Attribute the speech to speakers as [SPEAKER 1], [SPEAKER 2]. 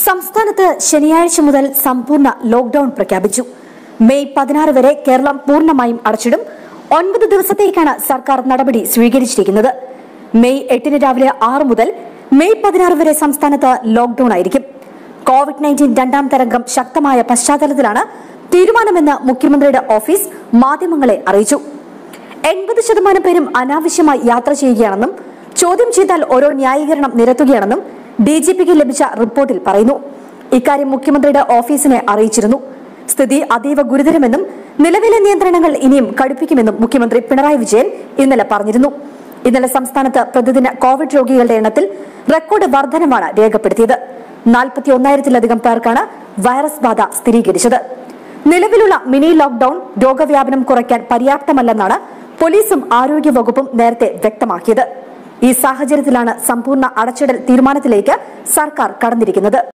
[SPEAKER 1] സംസ്ഥാനത്ത് ശനിയാഴ്ച മുതൽ സമ്പൂർണ്ണ ലോക്ഡൌൺ പ്രഖ്യാപിച്ചു മെയ് പതിനാറ് വരെ കേരളം പൂർണ്ണമായും അടച്ചിടും ഒൻപത് ദിവസത്തേക്കാണ് സർക്കാർ നടപടി സ്വീകരിച്ചിരിക്കുന്നത് മെയ് എട്ടിന് രാവിലെ ആറ് മുതൽ മെയ് പതിനാറ് വരെ സംസ്ഥാനത്ത് ലോക്ഡൌൺ ആയിരിക്കും കോവിഡ് നയൻറ്റീൻ രണ്ടാം തരംഗം ശക്തമായ പശ്ചാത്തലത്തിലാണ് തീരുമാനമെന്ന് മുഖ്യമന്ത്രിയുടെ ഓഫീസ് മാധ്യമങ്ങളെ അറിയിച്ചു എൺപത് ശതമാനം പേരും അനാവശ്യമായി യാത്ര ചെയ്യുകയാണെന്നും ചോദ്യം ചെയ്താൽ ഓരോ ന്യായീകരണം നിരത്തുകയാണെന്നും ഡി ജി പിക്ക് ലഭിച്ച റിപ്പോർട്ടിൽ പറയുന്നു ഇക്കാര്യം മുഖ്യമന്ത്രിയുടെ ഓഫീസിനെ അറിയിച്ചിരുന്നു സ്ഥിതി അതീവ ഗുരുതരമെന്നും നിലവിലെ നിയന്ത്രണങ്ങൾ ഇനിയും കടുപ്പിക്കുമെന്നും മുഖ്യമന്ത്രി പിണറായി വിജയൻ ഇന്നലെ പറഞ്ഞിരുന്നു ഇന്നലെ സംസ്ഥാനത്ത് പ്രതിദിന കോവിഡ് രോഗികളുടെ എണ്ണത്തിൽ റെക്കോർഡ് വർധനമാണ് രേഖപ്പെടുത്തിയത് നാൽപ്പത്തി ഒന്നായിരത്തിലധികം പേർക്കാണ് വൈറസ് ബാധ സ്ഥിരീകരിച്ചത് നിലവിലുള്ള മിനി ലോക്ഡൌൺ രോഗവ്യാപനം കുറയ്ക്കാൻ പര്യാപ്തമല്ലെന്നാണ് പോലീസും ആരോഗ്യവകുപ്പും നേരത്തെ വ്യക്തമാക്കിയത് ഈ സാഹചര്യത്തിലാണ് സമ്പൂർണ്ണ അടച്ചിടൽ തീരുമാനത്തിലേക്ക് സർക്കാർ കടന്നിരിക്കുന്നത്